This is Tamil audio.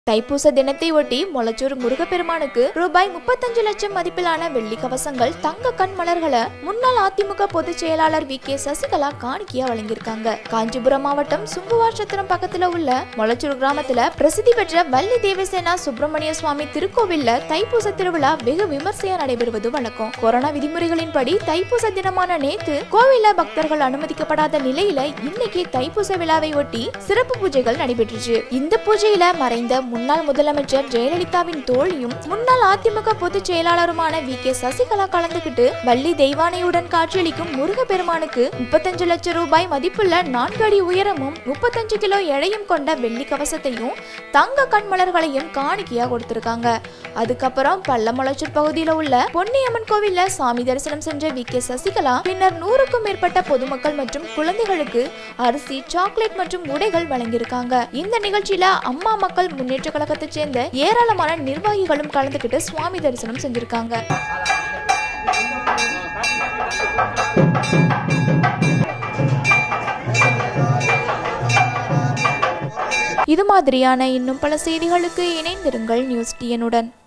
தைப்பூச தினத்தை ஒட்டி மொளச்சூர் முருகப்பெருமானுக்கு ரூபாய் முப்பத்தஞ்சு லட்சம் மதிப்பிலான வெள்ளி கவசங்கள் தங்க கண் மலர்களை முன்னாள் அதிமுக பொதுச் செயலாளர் வி கே சசிகலா காணிக்கையா வழங்கியிருக்காங்க காஞ்சிபுரம் மாவட்டம் சுங்குவாஷத்திரம் பக்கத்துல உள்ள மொளச்சூர் கிராமத்துல பிரசித்தி பெற்ற வள்ளி தேவசேனா சுப்பிரமணிய சுவாமி திருக்கோவில்ல தைப்பூச திருவிழா வெகு விமர்சையா நடைபெறுவது வழக்கம் கொரோனா விதிமுறைகளின்படி தைப்பூச தினமான நேத்து கோவில்ல பக்தர்கள் அனுமதிக்கப்படாத நிலையில இன்னைக்கு தைப்பூச விழாவை ஒட்டி சிறப்பு பூஜைகள் நடைபெற்றுச்சு இந்த பூஜையில மறைந்த முன்னாள் முதலமைச்சர் ஜெயலலிதாவின் தோழியும் முன்னாள் அதிமுக பொதுச் செயலாளருமான வி கே சசிகலா கலந்துகிட்டு வள்ளி தெய்வானையுடன் காட்சியளிக்கும் முருகப்பெருமானுக்கு முப்பத்தஞ்சு லட்சம் ரூபாய் மதிப்புள்ள நான்கு அடி உயரமும் முப்பத்தஞ்சு கிலோ எடையும் கொண்ட வெள்ளி கவசத்தையும் தங்க கண்மலர்களையும் காணிக்கையா கொடுத்திருக்காங்க அதுக்கப்புறம் பள்ளமொளச்சூர் பகுதியில உள்ள பொன்னியம்மன் கோவில்ல சாமி தரிசனம் சென்ற வி கே சசிகலா பின்னர் நூறுக்கும் மேற்பட்ட பொதுமக்கள் மற்றும் குழந்தைகளுக்கு அரிசி சாக்லேட் மற்றும் உடைகள் வழங்கியிருக்காங்க இந்த நிகழ்ச்சியில அம்மா மக்கள் முன்னேற்ற கழகத்தைச் சேர்ந்த ஏராளமான நிர்வாகிகளும் கலந்துக்கிட்டு சுவாமி தரிசனம் செஞ்சிருக்காங்க இது மாதிரியான இன்னும் பல செய்திகளுக்கு இணைந்திருங்கள் நியூஸ் டிஎனுடன்